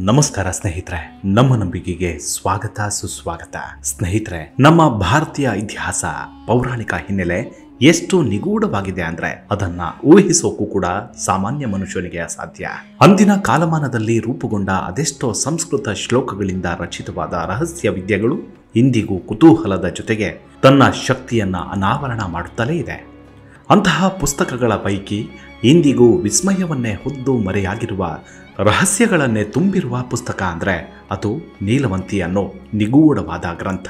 ನಮಸ್ಕಾರ ಸ್ನೇಹಿತರೆ ನಮ್ಮ ನಂಬಿಕೆಗೆ ಸ್ವಾಗತ ಸುಸ್ವಾಗತ ಸ್ನೇಹಿತರೆ ನಮ್ಮ ಭಾರತೀಯ ಇತಿಹಾಸ ಪೌರಾಣಿಕ ಹಿನ್ನೆಲೆ ಎಷ್ಟು ನಿಗೂಢವಾಗಿದೆ ಅಂದ್ರೆ ಅದನ್ನ ಊಹಿಸೋಕು ಕೂಡ ಸಾಮಾನ್ಯ ಮನುಷ್ಯನಿಗೆ ಅಸಾಧ್ಯ ಅಂದಿನ ಕಾಲಮಾನದಲ್ಲಿ ರೂಪುಗೊಂಡ ಅದೆಷ್ಟೋ ಸಂಸ್ಕೃತ ಶ್ಲೋಕಗಳಿಂದ ರಚಿತವಾದ ರಹಸ್ಯ ವಿದ್ಯೆಗಳು ಇಂದಿಗೂ ಕುತೂಹಲದ ಜೊತೆಗೆ ತನ್ನ ಶಕ್ತಿಯನ್ನ ಅನಾವರಣ ಮಾಡುತ್ತಲೇ ಇದೆ ಅಂತಹ ಪುಸ್ತಕಗಳ ಪೈಕಿ ಇಂದಿಗೂ ವಿಸ್ಮಯವನ್ನೇ ಹೊದ್ದು ಮರೆಯಾಗಿರುವ ರಹಸ್ಯಗಳನ್ನೇ ತುಂಬಿರುವ ಪುಸ್ತಕ ಅಂದರೆ ಅದು ನೀಲವಂತಿ ಅನ್ನೋ ನಿಗೂಢವಾದ ಗ್ರಂಥ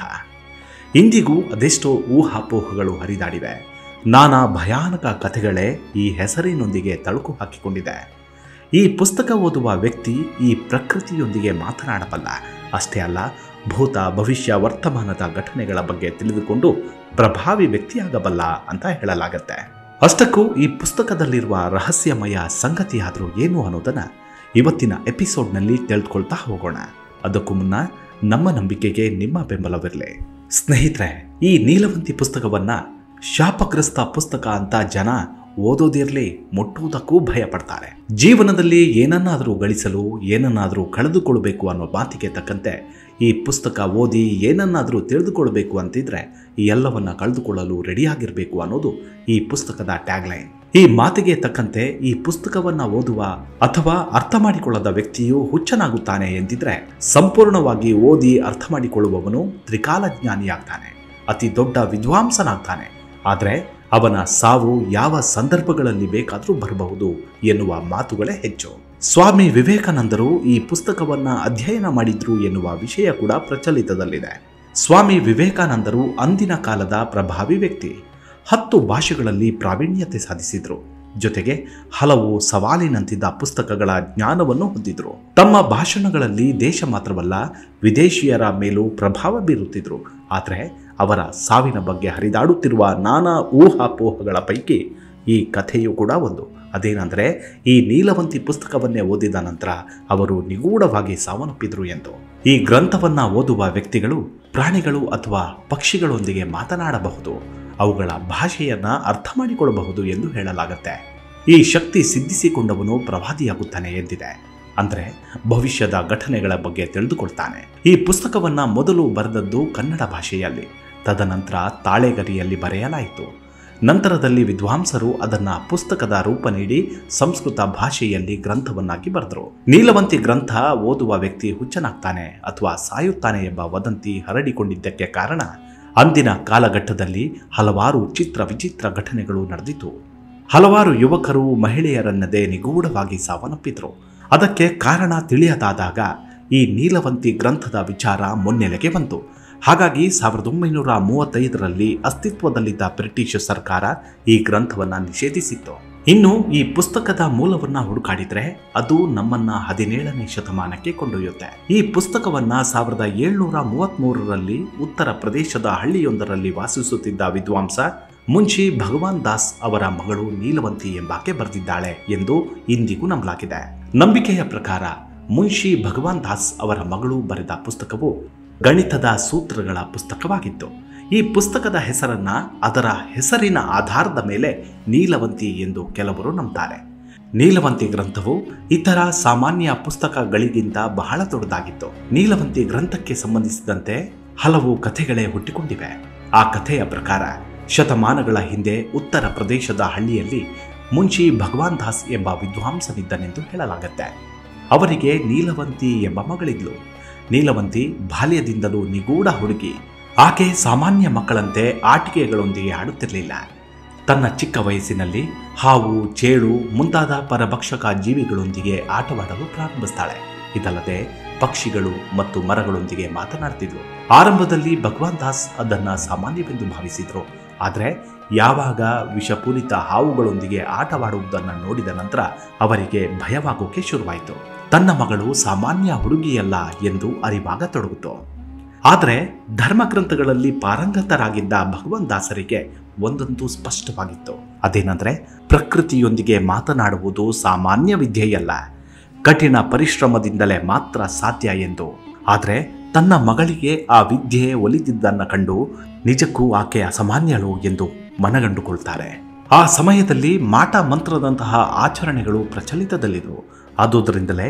ಇಂದಿಗೂ ಅದೆಷ್ಟೋ ಊಹಾಪೋಹಗಳು ಹರಿದಾಡಿವೆ ನಾನಾ ಭಯಾನಕ ಕಥೆಗಳೇ ಈ ಹೆಸರಿನೊಂದಿಗೆ ತಳುಕು ಹಾಕಿಕೊಂಡಿದೆ ಈ ಪುಸ್ತಕ ಓದುವ ವ್ಯಕ್ತಿ ಈ ಪ್ರಕೃತಿಯೊಂದಿಗೆ ಮಾತನಾಡಬಲ್ಲ ಅಷ್ಟೇ ಅಲ್ಲ ಭೂತ ಭವಿಷ್ಯ ವರ್ತಮಾನದ ಘಟನೆಗಳ ಬಗ್ಗೆ ತಿಳಿದುಕೊಂಡು ಪ್ರಭಾವಿ ವ್ಯಕ್ತಿಯಾಗಬಲ್ಲ ಅಂತ ಹೇಳಲಾಗತ್ತೆ ಅಷ್ಟಕ್ಕೂ ಈ ಪುಸ್ತಕದಲ್ಲಿರುವ ರಹಸ್ಯಮಯ ಸಂಗತಿಯಾದರೂ ಏನು ಅನ್ನೋದನ್ನ ಇವತ್ತಿನ ಎಪಿಸೋಡ್ನಲ್ಲಿ ತಿಳಿದುಕೊಳ್ತಾ ಹೋಗೋಣ ಅದಕ್ಕೂ ಮುನ್ನ ನಮ್ಮ ನಂಬಿಕೆಗೆ ನಿಮ್ಮ ಬೆಂಬಲವಿರಲಿ ಸ್ನೇಹಿತರೆ ಈ ನೀಲವಂತಿ ಪುಸ್ತಕವನ್ನ ಶಾಪಗ್ರಸ್ತ ಪುಸ್ತಕ ಅಂತ ಜನ ಓದೋದಿರಲಿ ಮುಟ್ಟುವುದಕ್ಕೂ ಭಯ ಪಡ್ತಾರೆ ಜೀವನದಲ್ಲಿ ಏನನ್ನಾದರೂ ಗಳಿಸಲು ಏನನ್ನಾದರೂ ಕಳೆದುಕೊಳ್ಬೇಕು ಅನ್ನೋ ಮಾತಿಗೆ ತಕ್ಕಂತೆ ಈ ಪುಸ್ತಕ ಓದಿ ಏನನ್ನಾದರೂ ತಿಳಿದುಕೊಳ್ಬೇಕು ಅಂತಿದ್ರೆ ಈ ಎಲ್ಲವನ್ನ ಕಳೆದುಕೊಳ್ಳಲು ರೆಡಿಯಾಗಿರಬೇಕು ಅನ್ನೋದು ಈ ಪುಸ್ತಕದ ಟ್ಯಾಗ್ಲೈನ್ ಈ ಮಾತಿಗೆ ತಕ್ಕಂತೆ ಈ ಪುಸ್ತಕವನ್ನ ಓದುವ ಅಥವಾ ಅರ್ಥ ಮಾಡಿಕೊಳ್ಳದ ವ್ಯಕ್ತಿಯು ಹುಚ್ಚನಾಗುತ್ತಾನೆ ಎಂದಿದ್ರೆ ಸಂಪೂರ್ಣವಾಗಿ ಓದಿ ಅರ್ಥ ಮಾಡಿಕೊಳ್ಳುವವನು ತ್ರಿಕಾಲಜ್ಞಾನಿಯಾಗ್ತಾನೆ ಅತಿ ದೊಡ್ಡ ವಿದ್ವಾಂಸನಾಗ್ತಾನೆ ಆದರೆ ಅವನ ಸಾವು ಯಾವ ಸಂದರ್ಭಗಳಲ್ಲಿ ಬೇಕಾದರೂ ಬರಬಹುದು ಎನ್ನುವ ಮಾತುಗಳೇ ಹೆಚ್ಚು ಸ್ವಾಮಿ ವಿವೇಕಾನಂದರು ಈ ಪುಸ್ತಕವನ್ನ ಅಧ್ಯಯನ ಮಾಡಿದ್ರು ಎನ್ನುವ ವಿಷಯ ಕೂಡ ಪ್ರಚಲಿತದಲ್ಲಿದೆ ಸ್ವಾಮಿ ವಿವೇಕಾನಂದರು ಅಂದಿನ ಕಾಲದ ಪ್ರಭಾವಿ ವ್ಯಕ್ತಿ ಹತ್ತು ಭಾಷೆಗಳಲ್ಲಿ ಪ್ರಾವೀಣ್ಯತೆ ಸಾಧಿಸಿದ್ರು ಜೊತೆಗೆ ಹಲವು ಸವಾಲಿನಂತಿದ್ದ ಪುಸ್ತಕಗಳ ಜ್ಞಾನವನ್ನು ಹೊಂದಿದ್ರು ತಮ್ಮ ಭಾಷಣಗಳಲ್ಲಿ ದೇಶ ಮಾತ್ರವಲ್ಲ ವಿದೇಶಿಯರ ಮೇಲೂ ಪ್ರಭಾವ ಬೀರುತ್ತಿದ್ರು ಆದರೆ ಅವರ ಸಾವಿನ ಬಗ್ಗೆ ಹರಿದಾಡುತ್ತಿರುವ ನಾನಾ ಊಹಾಪೋಹಗಳ ಪೈಕಿ ಈ ಕಥೆಯೂ ಕೂಡ ಒಂದು ಅದೇನೆಂದರೆ ಈ ನೀಲವಂತಿ ಪುಸ್ತಕವನ್ನೇ ಓದಿದ ನಂತರ ಅವರು ನಿಗೂಢವಾಗಿ ಸಾವನ್ನಪ್ಪಿದ್ರು ಎಂದು ಈ ಗ್ರಂಥವನ್ನ ಓದುವ ವ್ಯಕ್ತಿಗಳು ಪ್ರಾಣಿಗಳು ಅಥವಾ ಪಕ್ಷಿಗಳೊಂದಿಗೆ ಮಾತನಾಡಬಹುದು ಅವುಗಳ ಭಾಷೆಯನ್ನ ಅರ್ಥ ಮಾಡಿಕೊಳ್ಳಬಹುದು ಎಂದು ಹೇಳಲಾಗುತ್ತೆ ಈ ಶಕ್ತಿ ಸಿದ್ಧಿಸಿಕೊಂಡವನು ಪ್ರವಾದಿಯಾಗುತ್ತಾನೆ ಎಂದಿದೆ ಅಂದರೆ ಭವಿಷ್ಯದ ಘಟನೆಗಳ ಬಗ್ಗೆ ತಿಳಿದುಕೊಳ್ತಾನೆ ಈ ಪುಸ್ತಕವನ್ನ ಮೊದಲು ಬರೆದದ್ದು ಕನ್ನಡ ಭಾಷೆಯಲ್ಲಿ ತದನಂತರ ತಾಳೆಗರಿಯಲ್ಲಿ ಬರೆಯಲಾಯಿತು ನಂತರದಲ್ಲಿ ವಿದ್ವಾಂಸರು ಅದನ್ನ ಪುಸ್ತಕದ ರೂಪ ನೀಡಿ ಸಂಸ್ಕೃತ ಭಾಷೆಯಲ್ಲಿ ಗ್ರಂಥವನ್ನಾಗಿ ಬರೆದರು ನೀಲವಂತಿ ಗ್ರಂಥ ಓದುವ ವ್ಯಕ್ತಿ ಹುಚ್ಚನಾಗ್ತಾನೆ ಅಥವಾ ಸಾಯುತ್ತಾನೆ ಎಂಬ ವದಂತಿ ಹರಡಿಕೊಂಡಿದ್ದಕ್ಕೆ ಕಾರಣ ಅಂದಿನ ಕಾಲಘಟ್ಟದಲ್ಲಿ ಹಲವಾರು ಚಿತ್ರ ವಿಚಿತ್ರ ಘಟನೆಗಳು ನಡೆದಿತು ಹಲವಾರು ಯುವಕರು ಮಹಿಳೆಯರನ್ನದೇ ನಿಗೂಢವಾಗಿ ಸಾವನ್ನಪ್ಪಿದ್ರು ಅದಕ್ಕೆ ಕಾರಣ ತಿಳಿಯದಾದಾಗ ಈ ನೀಲವಂತಿ ಗ್ರಂಥದ ವಿಚಾರ ಮುನ್ನೆಲೆಗೆ ಬಂತು ಹಾಗಾಗಿ ಸಾವಿರದ ಒಂಬೈನೂರ ಮೂವತ್ತೈದರಲ್ಲಿ ಅಸ್ತಿತ್ವದಲ್ಲಿದ್ದ ಬ್ರಿಟಿಷ್ ಸರ್ಕಾರ ಈ ಗ್ರಂಥವನ್ನ ನಿಷೇಧಿಸಿತ್ತು ಇನ್ನು ಈ ಪುಸ್ತಕದ ಮೂಲವನ್ನ ಹುಡುಕಾಡಿದ್ರೆ ಅದು ನಮ್ಮನ್ನ ಹದಿನೇಳನೇ ಶತಮಾನಕ್ಕೆ ಕೊಂಡೊಯ್ಯುತ್ತೆ ಈ ಪುಸ್ತಕವನ್ನ ಸಾವಿರದ ಏಳ್ನೂರ ಮೂವತ್ಮೂರರಲ್ಲಿ ಉತ್ತರ ಪ್ರದೇಶದ ಹಳ್ಳಿಯೊಂದರಲ್ಲಿ ವಾಸಿಸುತ್ತಿದ್ದ ವಿದ್ವಾಂಸ ಮುನ್ಷಿ ಭಗವಾನ್ ದಾಸ್ ಅವರ ಮಗಳು ನೀಲವಂತಿ ಎಂಬಾಕೆ ಬರೆದಿದ್ದಾಳೆ ಎಂದು ಇಂದಿಗೂ ನಂಬಲಾಗಿದೆ ನಂಬಿಕೆಯ ಪ್ರಕಾರ ಮುನ್ಷಿ ಭಗವಾನ್ ದಾಸ್ ಅವರ ಮಗಳು ಬರೆದ ಪುಸ್ತಕವು ಗಣಿತದ ಸೂತ್ರಗಳ ಪುಸ್ತಕವಾಗಿತ್ತು ಈ ಪುಸ್ತಕದ ಹೆಸರನ್ನ ಅದರ ಹೆಸರಿನ ಆಧಾರದ ಮೇಲೆ ನೀಲವಂತಿ ಎಂದು ಕೆಲವರು ನಂಬ್ತಾರೆ ನೀಲವಂತಿ ಗ್ರಂಥವು ಇತರ ಸಾಮಾನ್ಯ ಪುಸ್ತಕಗಳಿಗಿಂತ ಬಹಳ ದೊಡ್ಡದಾಗಿತ್ತು ನೀಲವಂತಿ ಗ್ರಂಥಕ್ಕೆ ಸಂಬಂಧಿಸಿದಂತೆ ಹಲವು ಕಥೆಗಳೇ ಹುಟ್ಟಿಕೊಂಡಿವೆ ಆ ಕಥೆಯ ಪ್ರಕಾರ ಶತಮಾನಗಳ ಹಿಂದೆ ಉತ್ತರ ಪ್ರದೇಶದ ಹಳ್ಳಿಯಲ್ಲಿ ಮುನ್ಷಿ ಭಗವಾನ್ ದಾಸ್ ಎಂಬ ವಿದ್ವಾಂಸನಿದ್ದನೆಂದು ಹೇಳಲಾಗುತ್ತೆ ಅವರಿಗೆ ನೀಲವಂತಿ ಎಂಬ ಮಗಳಿದ್ಲು ನೀಲವಂತಿ ಬಾಲ್ಯದಿಂದಲೂ ನಿಗೂಢ ಹುಡುಗಿ ಆಕೆ ಸಾಮಾನ್ಯ ಮಕ್ಕಳಂತೆ ಆಟಿಕೆಗಳೊಂದಿಗೆ ಆಡುತ್ತಿರಲಿಲ್ಲ ತನ್ನ ಚಿಕ್ಕ ವಯಸ್ಸಿನಲ್ಲಿ ಹಾವು ಚೇಳು ಮುಂತಾದ ಪರಭಕ್ಷಕ ಜೀವಿಗಳೊಂದಿಗೆ ಆಟವಾಡಲು ಪ್ರಾರಂಭಿಸ್ತಾಳೆ ಇದಲ್ಲದೆ ಪಕ್ಷಿಗಳು ಮತ್ತು ಮರಗಳೊಂದಿಗೆ ಮಾತನಾಡ್ತಿದ್ಲು ಆರಂಭದಲ್ಲಿ ಭಗವಾನ್ ದಾಸ್ ಅದನ್ನ ಸಾಮಾನ್ಯವೆಂದು ಭಾವಿಸಿದ್ರು ಆದರೆ ಯಾವಾಗ ವಿಷಪೂರಿತ ಹಾವುಗಳೊಂದಿಗೆ ಆಟವಾಡುವುದನ್ನು ನೋಡಿದ ನಂತರ ಅವರಿಗೆ ಭಯವಾಗೋಕೆ ಶುರುವಾಯಿತು ತನ್ನ ಮಗಳು ಸಾಮಾನ್ಯ ಹುಡುಗಿಯಲ್ಲ ಎಂದು ಅರಿವಾಗ ತೊಡಗುತ್ತು ಆದರೆ ಧರ್ಮಗ್ರಂಥಗಳಲ್ಲಿ ಪಾರಂಗತರಾಗಿದ್ದ ಭಗವಾನ್ ದಾಸರಿಗೆ ಒಂದಂತೂ ಸ್ಪಷ್ಟವಾಗಿತ್ತು ಅದೇನೆಂದರೆ ಪ್ರಕೃತಿಯೊಂದಿಗೆ ಮಾತನಾಡುವುದು ಸಾಮಾನ್ಯ ವಿದ್ಯೆಯಲ್ಲ ಕಠಿಣ ಪರಿಶ್ರಮದಿಂದಲೇ ಮಾತ್ರ ಸಾಧ್ಯ ಎಂದು ಆದರೆ ತನ್ನ ಮಗಳಿಗೆ ಆ ವಿದ್ಯೆ ಒಲಿದಿದ್ದನ್ನು ಕಂಡು ನಿಜಕ್ಕೂ ಆಕೆ ಅಸಾಮಾನ್ಯಳು ಎಂದು ಮನಗಂಡುಕೊಳ್ತಾರೆ ಆ ಸಮಯದಲ್ಲಿ ಮಾಟ ಮಂತ್ರದಂತಹ ಆಚರಣೆಗಳು ಪ್ರಚಲಿತದಲ್ಲಿದ್ದವು ಆದುದರಿಂದಲೇ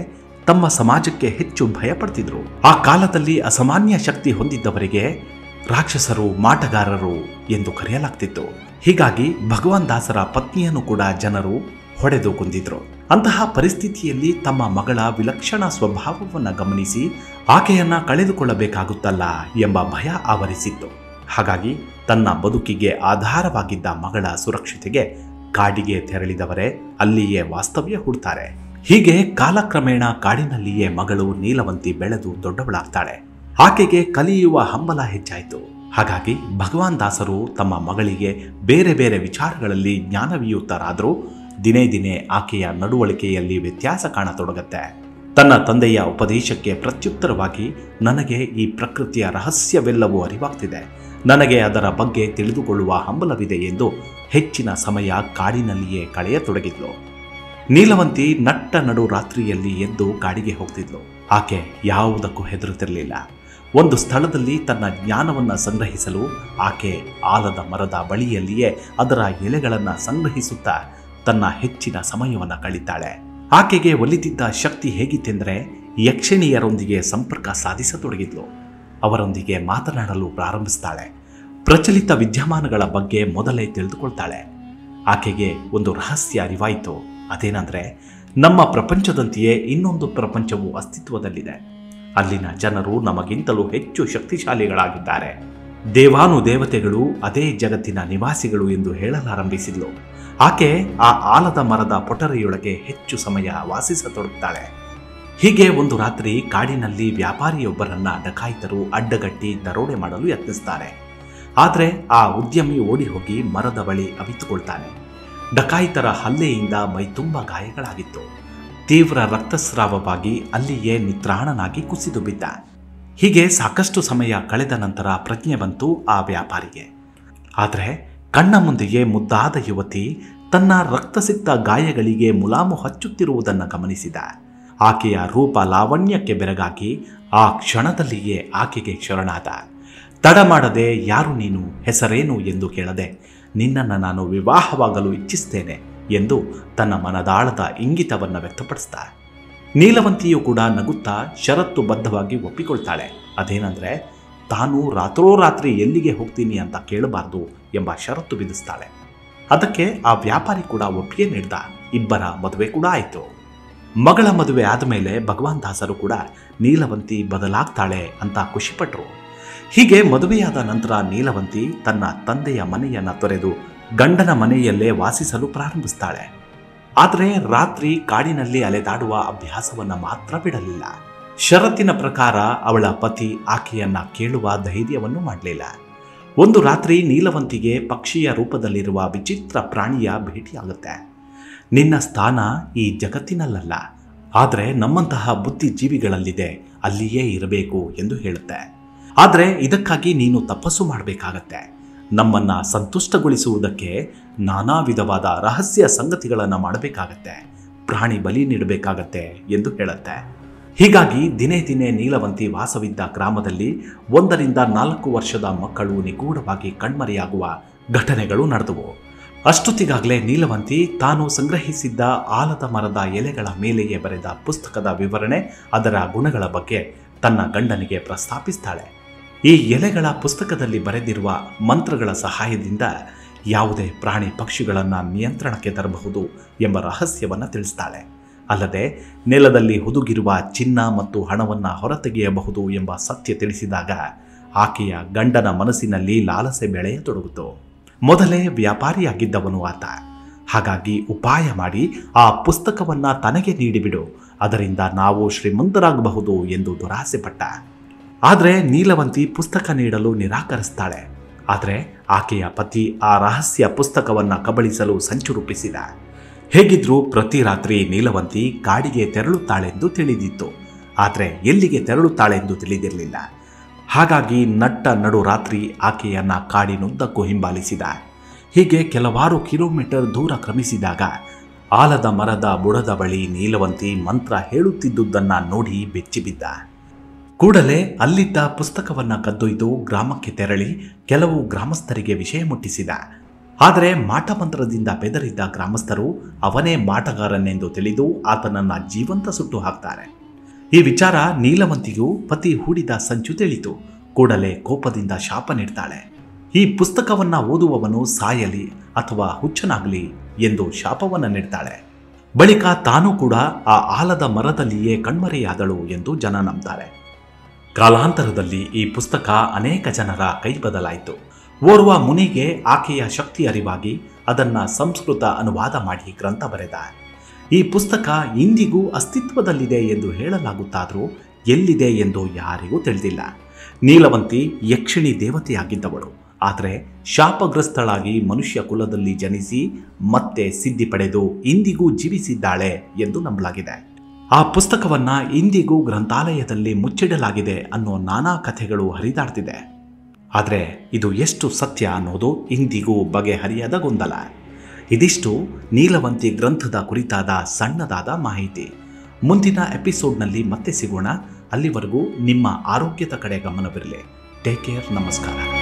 ತಮ್ಮ ಸಮಾಜಕ್ಕೆ ಹೆಚ್ಚು ಭಯಪಡ್ತಿದ್ರು ಆ ಕಾಲದಲ್ಲಿ ಅಸಾಮಾನ್ಯ ಶಕ್ತಿ ಹೊಂದಿದ್ದವರಿಗೆ ರಾಕ್ಷಸರು ಮಾಟಗಾರರು ಎಂದು ಕರೆಯಲಾಗ್ತಿತ್ತು ಹೀಗಾಗಿ ಭಗವಾನ್ ದಾಸರ ಪತ್ನಿಯನ್ನು ಕೂಡ ಜನರು ಹೊಡೆದು ಕೊಂದಿದ್ರು ಅಂತಹ ಪರಿಸ್ಥಿತಿಯಲ್ಲಿ ತಮ್ಮ ಮಗಳ ವಿಲಕ್ಷಣ ಸ್ವಭಾವವನ್ನು ಗಮನಿಸಿ ಆಕೆಯನ್ನ ಕಳೆದುಕೊಳ್ಳಬೇಕಾಗುತ್ತಲ್ಲ ಎಂಬ ಭಯ ಆವರಿಸಿತ್ತು ಹಾಗಾಗಿ ತನ್ನ ಬದುಕಿಗೆ ಆಧಾರವಾಗಿದ್ದ ಮಗಳ ಸುರಕ್ಷತೆಗೆ ಕಾಡಿಗೆ ತೆರಳಿದವರೇ ಅಲ್ಲಿಯೇ ವಾಸ್ತವ್ಯ ಹೂಡ್ತಾರೆ ಹೀಗೆ ಕಾಲಕ್ರಮೇಣ ಕಾಡಿನಲ್ಲಿಯೇ ಮಗಳು ನೀಲವಂತಿ ಬೆಳೆದು ದೊಡ್ಡವಳಾಗ್ತಾಳೆ ಆಕೆಗೆ ಕಲಿಯುವ ಹಂಬಲ ಹೆಚ್ಚಾಯಿತು ಹಾಗಾಗಿ ಭಗವಾನ್ ದಾಸರು ತಮ್ಮ ಮಗಳಿಗೆ ಬೇರೆ ಬೇರೆ ವಿಚಾರಗಳಲ್ಲಿ ಜ್ಞಾನವಿಯುತ್ತರಾದರೂ ದಿನೇ ದಿನೇ ಆಕೆಯ ನಡವಳಿಕೆಯಲ್ಲಿ ವ್ಯತ್ಯಾಸ ಕಾಣತೊಡಗತ್ತೆ ತನ್ನ ತಂದೆಯ ಉಪದೇಶಕ್ಕೆ ಪ್ರತ್ಯುತ್ತರವಾಗಿ ನನಗೆ ಈ ಪ್ರಕೃತಿಯ ರಹಸ್ಯವೆಲ್ಲವೂ ಅರಿವಾಗ್ತಿದೆ ನನಗೆ ಅದರ ಬಗ್ಗೆ ತಿಳಿದುಕೊಳ್ಳುವ ಹಂಬಲವಿದೆ ಎಂದು ಹೆಚ್ಚಿನ ಸಮಯ ಕಾಡಿನಲ್ಲಿಯೇ ಕಳೆಯತೊಡಗಿದ್ಲು ನೀಲವಂತಿ ನಟ್ಟ ನಡು ರಾತ್ರಿಯಲ್ಲಿ ಎದ್ದು ಕಾಡಿಗೆ ಹೋಗ್ತಿದ್ಲು ಆಕೆ ಯಾವುದಕ್ಕೂ ಹೆದರುತ್ತಿರಲಿಲ್ಲ ಒಂದು ಸ್ಥಳದಲ್ಲಿ ತನ್ನ ಜ್ಞಾನವನ್ನು ಸಂಗ್ರಹಿಸಲು ಆಕೆ ಆಲದ ಮರದ ಬಳಿಯಲ್ಲಿಯೇ ಅದರ ಎಲೆಗಳನ್ನು ಸಂಗ್ರಹಿಸುತ್ತಾ ತನ್ನ ಹೆಚ್ಚಿನ ಸಮಯವನ್ನು ಕಳೀತಾಳೆ ಆಕೆಗೆ ಒಲಿತಿದ್ದ ಶಕ್ತಿ ಹೇಗಿತ್ತೆಂದರೆ ಯಕ್ಷಿಣಿಯರೊಂದಿಗೆ ಸಂಪರ್ಕ ಸಾಧಿಸತೊಡಗಿದ್ಲು ಅವರೊಂದಿಗೆ ಮಾತನಾಡಲು ಪ್ರಾರಂಭಿಸ್ತಾಳೆ ಪ್ರಚಲಿತ ವಿದ್ಯಮಾನಗಳ ಬಗ್ಗೆ ಮೊದಲೇ ತಿಳಿದುಕೊಳ್ತಾಳೆ ಆಕೆಗೆ ಒಂದು ರಹಸ್ಯ ಅರಿವಾಯಿತು ಅದೇನೆಂದರೆ ನಮ್ಮ ಪ್ರಪಂಚದಂತೆಯೇ ಇನ್ನೊಂದು ಪ್ರಪಂಚವು ಅಸ್ತಿತ್ವದಲ್ಲಿದೆ ಅಲ್ಲಿನ ಜನರು ನಮಗಿಂತಲೂ ಹೆಚ್ಚು ಶಕ್ತಿಶಾಲಿಗಳಾಗಿದ್ದಾರೆ ದೇವಾನು ದೇವತೆಗಳು ಅದೇ ಜಗತ್ತಿನ ನಿವಾಸಿಗಳು ಎಂದು ಹೇಳಲಾರಂಭಿಸಿದ್ಲು ಆಕೆ ಆ ಆಲದ ಮರದ ಪೊಟರೆಯೊಳಗೆ ಹೆಚ್ಚು ಸಮಯ ವಾಸಿಸತೊಡಗುತ್ತಾಳೆ ಹೀಗೆ ಒಂದು ರಾತ್ರಿ ಕಾಡಿನಲ್ಲಿ ವ್ಯಾಪಾರಿಯೊಬ್ಬರನ್ನ ಡಕಾಯಿತರು ಅಡ್ಡಗಟ್ಟಿ ದರೋಡೆ ಮಾಡಲು ಯತ್ನಿಸ್ತಾರೆ ಆದರೆ ಆ ಉದ್ಯಮಿ ಓಡಿ ಹೋಗಿ ಮರದ ಬಳಿ ಅವಿತುಕೊಳ್ತಾನೆ ಡಕಾಯಿತರ ಹಲ್ಲೆಯಿಂದ ಮೈತುಂಬ ಗಾಯಗಳಾಗಿತ್ತು ತೀವ್ರ ರಕ್ತಸ್ರಾವವಾಗಿ ಅಲ್ಲಿಯೇ ನಿತ್ರಾಣನಾಗಿ ಕುಸಿದು ಬಿದ್ದ ಹೀಗೆ ಸಾಕಷ್ಟು ಸಮಯ ಕಳೆದ ನಂತರ ಪ್ರಜ್ಞೆ ಬಂತು ಆ ವ್ಯಾಪಾರಿಗೆ ಆದರೆ ಕಣ್ಣ ಮುಂದೆಯೇ ಮುದ್ದಾದ ಯುವತಿ ತನ್ನ ರಕ್ತಸಿಕ್ತ ಗಾಯಗಳಿಗೆ ಮುಲಾಮು ಹಚ್ಚುತ್ತಿರುವುದನ್ನು ಗಮನಿಸಿದ ಆಕೆಯ ರೂಪ ಲಾವಣ್ಯಕ್ಕೆ ಬೆರಗಾಗಿ ಆ ಕ್ಷಣದಲ್ಲಿಯೇ ಆಕೆಗೆ ಶರಣಾದ ತಡ ಮಾಡದೆ ಯಾರು ನೀನು ಹೆಸರೇನು ಎಂದು ಕೇಳದೆ ನಿನ್ನನ್ನು ನಾನು ವಿವಾಹವಾಗಲು ಇಚ್ಛಿಸ್ತೇನೆ ಎಂದು ತನ್ನ ಮನದಾಳದ ಇಂಗಿತವನ್ನು ವ್ಯಕ್ತಪಡಿಸ್ತಾ ನೀಲವಂತಿಯು ಕೂಡ ನಗುತ್ತಾ ಷರತ್ತು ಬದ್ಧವಾಗಿ ಒಪ್ಪಿಕೊಳ್ತಾಳೆ ಅದೇನೆಂದರೆ ತಾನು ರಾತ್ರೋರಾತ್ರಿ ಎಲ್ಲಿಗೆ ಹೋಗ್ತೀನಿ ಅಂತ ಕೇಳಬಾರ್ದು ಎಂಬ ಷರತ್ತು ವಿಧಿಸ್ತಾಳೆ ಅದಕ್ಕೆ ಆ ವ್ಯಾಪಾರಿ ಕೂಡ ಒಪ್ಪಿಗೆ ನೀಡ್ದ ಇಬ್ಬರ ಮದುವೆ ಕೂಡ ಆಯಿತು ಮಗಳ ಮದುವೆ ಆದಮೇಲೆ ಭಗವಾನ್ ದಾಸರು ಕೂಡ ನೀಲವಂತಿ ಬದಲಾಗ್ತಾಳೆ ಅಂತ ಖುಷಿಪಟ್ಟರು ಹೀಗೆ ಮದುವೆಯಾದ ನಂತರ ನೀಲವಂತಿ ತನ್ನ ತಂದೆಯ ಮನೆಯನ್ನು ತೊರೆದು ಗಂಡನ ಮನೆಯಲ್ಲೇ ವಾಸಿಸಲು ಪ್ರಾರಂಭಿಸ್ತಾಳೆ ಆದರೆ ರಾತ್ರಿ ಕಾಡಿನಲ್ಲಿ ಅಲೆದಾಡುವ ಅಭ್ಯಾಸವನ್ನು ಮಾತ್ರ ಬಿಡಲಿಲ್ಲ ಷರತ್ತಿನ ಪ್ರಕಾರ ಅವಳ ಪತಿ ಆಕೆಯನ್ನ ಕೇಳುವ ಧೈರ್ಯವನ್ನು ಮಾಡಲಿಲ್ಲ ಒಂದು ರಾತ್ರಿ ನೀಲವಂತಿಗೆ ಪಕ್ಷಿಯ ರೂಪದಲ್ಲಿರುವ ವಿಚಿತ್ರ ಪ್ರಾಣಿಯ ಭೇಟಿಯಾಗುತ್ತೆ ನಿನ್ನ ಸ್ಥಾನ ಈ ಜಗತ್ತಿನಲ್ಲಲ್ಲ ಆದರೆ ನಮ್ಮಂತಹ ಬುದ್ಧಿಜೀವಿಗಳಲ್ಲಿದೆ ಅಲ್ಲಿಯೇ ಇರಬೇಕು ಎಂದು ಹೇಳುತ್ತೆ ಆದರೆ ಇದಕ್ಕಾಗಿ ನೀನು ತಪಸ್ಸು ಮಾಡಬೇಕಾಗತ್ತೆ ನಮ್ಮನ್ನ ಸಂತುಷ್ಟಗೊಳಿಸುವುದಕ್ಕೆ ನಾನಾ ವಿಧವಾದ ರಹಸ್ಯ ಸಂಗತಿಗಳನ್ನು ಮಾಡಬೇಕಾಗತ್ತೆ ಪ್ರಾಣಿ ಬಲಿ ನೀಡಬೇಕಾಗತ್ತೆ ಎಂದು ಹೇಳುತ್ತೆ ಹೀಗಾಗಿ ದಿನೇ ದಿನೇ ನೀಲವಂತಿ ವಾಸವಿದ್ದ ಗ್ರಾಮದಲ್ಲಿ ಒಂದರಿಂದ ನಾಲ್ಕು ವರ್ಷದ ಮಕ್ಕಳು ನಿಗೂಢವಾಗಿ ಕಣ್ಮರೆಯಾಗುವ ಘಟನೆಗಳು ನಡೆದವು ಅಷ್ಟೊತ್ತಿಗಾಗಲೇ ನೀಲವಂತಿ ತಾನು ಸಂಗ್ರಹಿಸಿದ್ದ ಆಲದ ಮರದ ಎಲೆಗಳ ಮೇಲೆಯೇ ಬರೆದ ಪುಸ್ತಕದ ವಿವರಣೆ ಅದರ ಗುಣಗಳ ಬಗ್ಗೆ ತನ್ನ ಗಂಡನಿಗೆ ಪ್ರಸ್ತಾಪಿಸ್ತಾಳೆ ಈ ಎಲೆಗಳ ಪುಸ್ತಕದಲ್ಲಿ ಬರೆದಿರುವ ಮಂತ್ರಗಳ ಸಹಾಯದಿಂದ ಯಾವುದೇ ಪ್ರಾಣಿ ಪಕ್ಷಿಗಳನ್ನು ನಿಯಂತ್ರಣಕ್ಕೆ ತರಬಹುದು ಎಂಬ ರಹಸ್ಯವನ್ನು ತಿಳಿಸ್ತಾಳೆ ಅಲ್ಲದೆ ನೆಲದಲ್ಲಿ ಹುದುಗಿರುವ ಚಿನ್ನ ಮತ್ತು ಹಣವನ್ನು ಹೊರತೆಗೆಯಬಹುದು ಎಂಬ ಸತ್ಯ ತಿಳಿಸಿದಾಗ ಆಕೆಯ ಗಂಡನ ಮನಸ್ಸಿನಲ್ಲಿ ಲಾಲಸೆ ಬೆಳೆಯತೊಡಗಿತು ಮೊದಲೇ ವ್ಯಾಪಾರಿಯಾಗಿದ್ದವನು ಆತ ಹಾಗಾಗಿ ಉಪಾಯ ಮಾಡಿ ಆ ಪುಸ್ತಕವನ್ನು ತನಗೆ ನೀಡಿಬಿಡು ಅದರಿಂದ ನಾವು ಶ್ರೀಮಂತರಾಗಬಹುದು ಎಂದು ದುರಾಸೆ ಪಟ್ಟ ಆದರೆ ನೀಲವಂತಿ ಪುಸ್ತಕ ನೀಡಲು ನಿರಾಕರಿಸ್ತಾಳೆ ಆದರೆ ಆಕೆಯ ಪತಿ ಆ ರಹಸ್ಯ ಪುಸ್ತಕವನ್ನು ಕಬಳಿಸಲು ಸಂಚು ರೂಪಿಸಿದ ಹೇಗಿದ್ರೂ ಪ್ರತಿ ರಾತ್ರಿ ನೀಲವಂತಿ ಕಾಡಿಗೆ ತೆರಳುತ್ತಾಳೆಂದು ತಿಳಿದಿತ್ತು ಆದರೆ ಎಲ್ಲಿಗೆ ತೆರಳುತ್ತಾಳೆಂದು ತಿಳಿದಿರಲಿಲ್ಲ ಹಾಗಾಗಿ ನಟ್ಟ ನಡು ರಾತ್ರಿ ಆಕೆಯನ್ನ ಕಾಡಿನುದ್ದಕ್ಕೂ ಹಿಂಬಾಲಿಸಿದ ಹೀಗೆ ಕೆಲವಾರು ಕಿಲೋಮೀಟರ್ ದೂರ ಕ್ರಮಿಸಿದಾಗ ಆಲದ ಮರದ ಬುಡದ ಬಳಿ ನೀಲವಂತಿ ಮಂತ್ರ ಹೇಳುತ್ತಿದ್ದುದನ್ನ ನೋಡಿ ಬೆಚ್ಚಿಬಿದ್ದ ಕೂಡಲೇ ಅಲ್ಲಿದ್ದ ಪುಸ್ತಕವನ್ನ ಕದ್ದೊಯ್ದು ಗ್ರಾಮಕ್ಕೆ ತೆರಳಿ ಕೆಲವು ಗ್ರಾಮಸ್ಥರಿಗೆ ವಿಷಯ ಮುಟ್ಟಿಸಿದ ಆದರೆ ಮಾಟಮಂತ್ರದಿಂದ ಬೆದರಿದ್ದ ಗ್ರಾಮಸ್ಥರು ಅವನೇ ಮಾಟಗಾರನೆಂದು ತಿಳಿದು ಆತನನ್ನ ಜೀವಂತ ಸುಟ್ಟು ಹಾಕ್ತಾರೆ ಈ ವಿಚಾರ ನೀಲವಂತಿಗೂ ಪತಿ ಹೂಡಿದ ಸಂಚು ತಿಳಿತು ಕೂಡಲೇ ಕೋಪದಿಂದ ಶಾಪ ನೀಡ್ತಾಳೆ ಈ ಪುಸ್ತಕವನ್ನ ಓದುವವನು ಸಾಯಲಿ ಅಥವಾ ಹುಚ್ಚನಾಗಲಿ ಎಂದು ಶಾಪವನ್ನ ನೀಡ್ತಾಳೆ ಬಳಿಕ ತಾನು ಕೂಡ ಆ ಆಲದ ಮರದಲ್ಲಿಯೇ ಕಣ್ಮರೆಯಾದಳು ಎಂದು ಜನ ನಂಬ್ತಾರೆ ಕಾಲಾಂತರದಲ್ಲಿ ಈ ಪುಸ್ತಕ ಅನೇಕ ಜನರ ಕೈ ಬದಲಾಯಿತು ಓರ್ವ ಮುನಿಗೆ ಆಕೆಯ ಶಕ್ತಿ ಅರಿವಾಗಿ ಅದನ್ನ ಸಂಸ್ಕೃತ ಅನುವಾದ ಮಾಡಿ ಗ್ರಂಥ ಬರೆದ ಈ ಪುಸ್ತಕ ಇಂದಿಗೂ ಅಸ್ತಿತ್ವದಲ್ಲಿದೆ ಎಂದು ಹೇಳಲಾಗುತ್ತಾದರೂ ಎಲ್ಲಿದೆ ಎಂದು ಯಾರಿಗೂ ತಿಳಿದಿಲ್ಲ ನೀಲವಂತಿ ಯಕ್ಷಿಣಿ ದೇವತೆಯಾಗಿದ್ದವಳು ಆದರೆ ಶಾಪಗ್ರಸ್ತಳಾಗಿ ಮನುಷ್ಯ ಕುಲದಲ್ಲಿ ಜನಿಸಿ ಮತ್ತೆ ಸಿದ್ಧಿ ಪಡೆದು ಇಂದಿಗೂ ಜೀವಿಸಿದ್ದಾಳೆ ಎಂದು ನಂಬಲಾಗಿದೆ ಆ ಪುಸ್ತಕವನ್ನ ಇಂದಿಗೂ ಗ್ರಂಥಾಲಯದಲ್ಲಿ ಮುಚ್ಚಿಡಲಾಗಿದೆ ಅನ್ನೋ ನಾನಾ ಕಥೆಗಳು ಹರಿದಾಡ್ತಿದೆ ಆದರೆ ಇದು ಎಷ್ಟು ಸತ್ಯ ಅನ್ನೋದು ಇಂದಿಗೂ ಬಗೆಹರಿಯದ ಗೊಂದಲ ಇದಿಷ್ಟು ನೀಲವಂತಿ ಗ್ರಂಥದ ಕುರಿತಾದ ಸಣ್ಣದಾದ ಮಾಹಿತಿ ಮುಂದಿನ ಎಪಿಸೋಡ್ನಲ್ಲಿ ಮತ್ತೆ ಸಿಗೋಣ ಅಲ್ಲಿವರೆಗೂ ನಿಮ್ಮ ಆರೋಗ್ಯದ ಕಡೆ ಗಮನವಿರಲಿ ಟೇಕ್ ಕೇರ್ ನಮಸ್ಕಾರ